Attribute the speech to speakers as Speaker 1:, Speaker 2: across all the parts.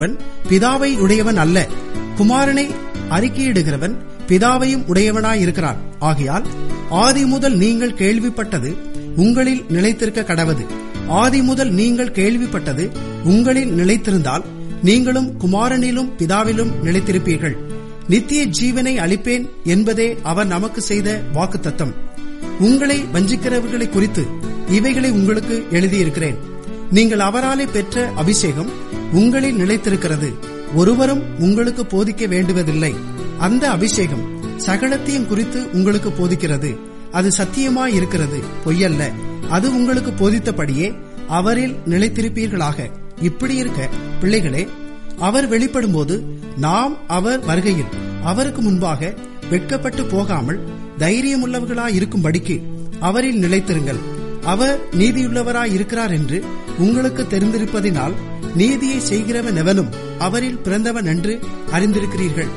Speaker 1: உடையவன் பிதாவை உடையவன் அல்ல குமாரனை அறிக்கையிடுகிறவன் பிதாவையும் உடையவனாயிருக்கிறான் ஆகையால் ஆதி முதல் நீங்கள் கேள்விப்பட்டது உங்களில் நிலைத்திருக்க கடவது ஆதி முதல் நீங்கள் கேள்விப்பட்டது உங்களில் நிலைத்திருந்தால் நீங்களும் குமாரனிலும் பிதாவிலும் நிலைத்திருப்பீர்கள் நித்திய ஜீவனை அளிப்பேன் என்பதே அவர் நமக்கு செய்த வாக்குத்தத்தம் உங்களை வஞ்சிக்கிறவர்களை குறித்து இவைகளை உங்களுக்கு எழுதியிருக்கிறேன் நீங்கள் அவராலே பெற்ற அபிஷேகம் உங்களில் நிலைத்திருக்கிறது ஒருவரும் உங்களுக்கு போதிக்க வேண்டுவதில்லை அந்த அபிஷேகம் சகலத்தையும் குறித்து உங்களுக்கு போதிக்கிறது அது சத்தியமாயிருக்கிறது பொய்யல்ல அது உங்களுக்கு போதித்தபடியே அவரில் நிலைத்திருப்பீர்களாக இப்படி இருக்க பிள்ளைகளே அவர் வெளிப்படும்போது நாம் அவர் வருகையில் அவருக்கு முன்பாக வெட்கப்பட்டு போகாமல் தைரியமுள்ளவர்களாயிருக்கும்படிக்கு அவரில் நிலைத்திருங்கள் அவர் நீதியுள்ளவராய் இருக்கிறார் என்று உங்களுக்கு தெரிந்திருப்பதினால் நீதியை செய்கிறவன் எவனும் அவரில் பிறந்தவன் என்று அறிந்திருக்கிறீர்கள்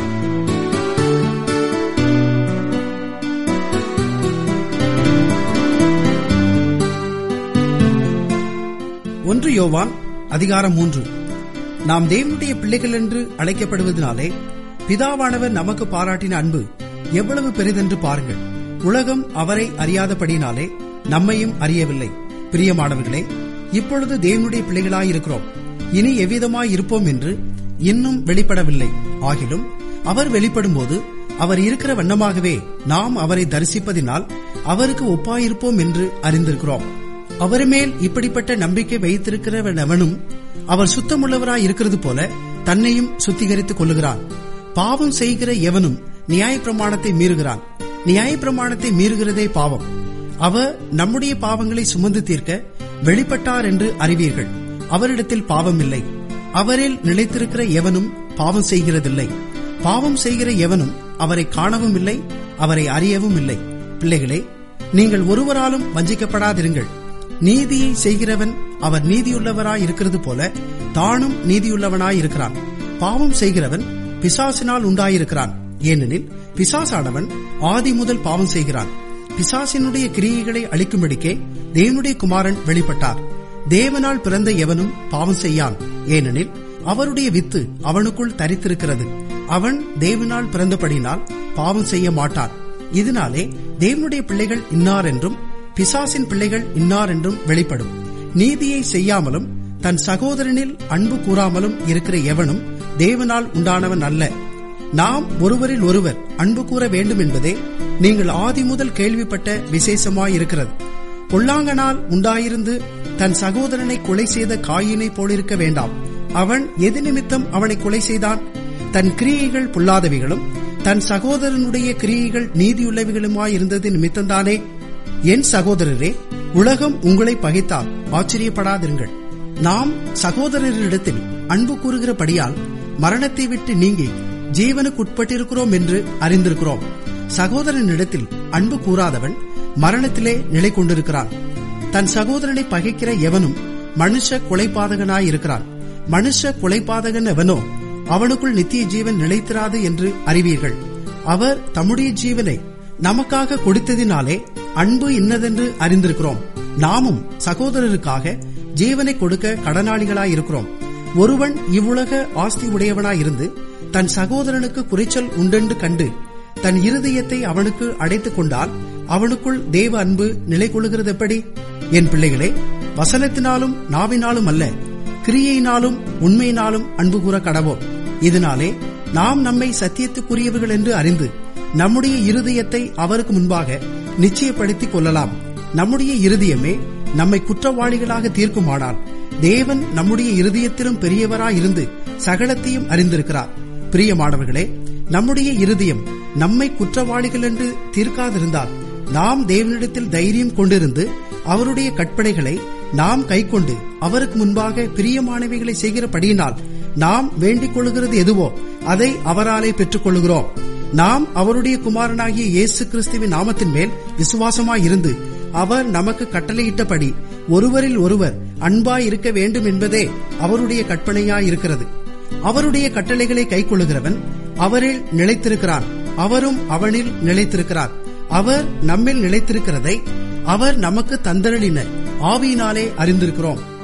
Speaker 1: ஒன்று யோவான் அதிகாரம் மூன்று நாம் தேவனுடைய பிள்ளைகள் என்று அழைக்கப்படுவதனாலே பிதாவானவர் நமக்கு பாராட்டின அன்பு எவ்வளவு பெரிதென்று பாருங்கள் உலகம் அவரை அறியாதபடினாலே நம்மையும் அறியவில்லை பிரியமானவர்களே இப்பொழுது தேவனுடைய பிள்ளைகளாயிருக்கிறோம் இனி எவ்விதமாய் இருப்போம் என்று இன்னும் வெளிப்படவில்லை ஆகிலும் அவர் வெளிப்படும்போது அவர் இருக்கிற வண்ணமாகவே நாம் அவரை தரிசிப்பதினால் அவருக்கு ஒப்பாயிருப்போம் என்று அறிந்திருக்கிறோம் அவர் மேல் இப்படிப்பட்ட நம்பிக்கை வைத்திருக்கிறவனவனும் அவர் சுத்தமுள்ளவராய் இருக்கிறது போல தன்னையும் சுத்திகரித்துக் கொள்ளுகிறான் பாவம் செய்கிற எவனும் நியாயப்பிரமாணத்தை மீறுகிறான் நியாயப்பிரமாணத்தை மீறுகிறதே பாவம் அவர் நம்முடைய பாவங்களை சுமந்து தீர்க்க வெளிப்பட்டார் என்று அறிவீர்கள் அவரிடத்தில் பாவம் இல்லை அவரில் நிலைத்திருக்கிற எவனும் பாவம் செய்கிறதில்லை பாவம் செய்கிற எவனும் அவரை காணவும் இல்லை அவரை அறியவும் இல்லை பிள்ளைகளே நீங்கள் ஒருவராலும் வஞ்சிக்கப்படாதிருங்கள் நீதியை செய்கிறவன் அவர் நீதியுள்ளவராய் இருக்கிறது போல தானும் நீதியுள்ளவனாய் இருக்கிறான் பாவம் செய்கிறவன் பிசாசினால் உண்டாயிருக்கிறான் ஏனெனில் பிசாசானவன் ஆதி முதல் பாவம் செய்கிறான் பிசாசினுடைய கிரியைகளை அளிக்கும்படிக்கே தேவனுடைய குமாரன் வெளிப்பட்டார் தேவனால் பிறந்த எவனும் பாவம் செய்யான் ஏனெனில் அவருடைய வித்து அவனுக்குள் தரித்திருக்கிறது அவன் தேவனால் பிறந்தபடினால் பாவம் செய்ய மாட்டான் இதனாலே தேவனுடைய பிள்ளைகள் இன்னார் என்றும் பிசாசின் பிள்ளைகள் இன்னார் என்றும் வெளிப்படும் நீதியை செய்யாமலும் தன் சகோதரனில் அன்பு கூறாமலும் இருக்கிற எவனும் தேவனால் உண்டானவன் அல்ல நாம் ஒருவரில் ஒருவர் அன்பு கூற வேண்டும் என்பதே நீங்கள் ஆதி முதல் கேள்விப்பட்ட விசேஷமாயிருக்கிறது பொல்லாங்கனால் உண்டாயிருந்து தன் சகோதரனை கொலை செய்த காயினை போலிருக்க வேண்டாம் அவன் எது நிமித்தம் அவனை கொலை செய்தான் தன் கிரியைகள் பொல்லாதவைகளும் தன் சகோதரனுடைய கிரியைகள் நீதியுள்ளவைகளுமாயிருந்தது நிமித்தம்தானே என் சகோதரரே உலகம் உங்களை பகைத்தால் ஆச்சரியப்படாதிருங்கள் நாம் சகோதரரிடத்தில் அன்பு கூறுகிறபடியால் மரணத்தை விட்டு நீங்கி ஜீவனுக்குட்பட்டிருக்கிறோம் என்று அறிந்திருக்கிறோம் சகோதரனிடத்தில் அன்பு கூறாதவன் மரணத்திலே நிலை கொண்டிருக்கிறான் தன் சகோதரனை பகைக்கிற எவனும் மனுஷ கொலைபாதகனாயிருக்கிறான் மனுஷ கொலைபாதகன் எவனோ அவனுக்குள் நித்திய ஜீவன் நிலைத்திராது என்று அறிவீர்கள் அவர் தம்முடைய ஜீவனை நமக்காக கொடுத்ததினாலே அன்பு இன்னதென்று அறிந்திருக்கிறோம் நாமும் சகோதரருக்காக ஜீவனை கொடுக்க கடனாளிகளாயிருக்கிறோம் ஒருவன் இவ்வுலக ஆஸ்தி உடையவனாயிருந்து தன் சகோதரனுக்கு குறைச்சல் உண்டென்று கண்டு தன் இருதயத்தை அவனுக்கு அடைத்துக் கொண்டால் அவனுக்குள் தேவ அன்பு நிலை கொள்ளுகிறது எப்படி என் பிள்ளைகளே வசனத்தினாலும் நாவினாலும் அல்ல கிரியையினாலும் உண்மையினாலும் அன்பு கூற கடவோம் இதனாலே நாம் நம்மை சத்தியத்துக்குரியவர்கள் என்று அறிந்து நம்முடைய இருதயத்தை அவருக்கு முன்பாக நிச்சயப்படுத்திக் கொள்ளலாம் நம்முடைய இருதயமே நம்மை குற்றவாளிகளாக தீர்க்குமானால் தேவன் நம்முடைய இருதயத்திலும் பெரியவராயிருந்து சகலத்தையும் அறிந்திருக்கிறார் பிரியமானவர்களே நம்முடைய இருதயம் நம்மை குற்றவாளிகள் என்று தீர்க்காதிருந்தால் நாம் தேவனிடத்தில் தைரியம் கொண்டிருந்து அவருடைய கற்பனைகளை நாம் கைக்கொண்டு அவருக்கு முன்பாக பிரியமானவைகளை செய்கிறபடியினால் நாம் வேண்டிக் கொள்கிறது எதுவோ அதை அவராலே பெற்றுக் கொள்கிறோம் நாம் அவருடைய குமாரனாகிய இயேசு கிறிஸ்துவின் நாமத்தின் மேல் விசுவாசமாயிருந்து அவர் நமக்கு கட்டளையிட்டபடி ஒருவரில் ஒருவர் அன்பாய் இருக்க வேண்டும் என்பதே அவருடைய கற்பனையாயிருக்கிறது அவருடைய கட்டளைகளை கைக்கொள்ளுகிறவன் அவரில் நிலைத்திருக்கிறான் அவரும் அவனில் நிலைத்திருக்கிறார் அவர் நம்மில் நிலைத்திருக்கிறதை அவர் நமக்கு தந்தரளின ஆவியினாலே அறிந்திருக்கிறோம்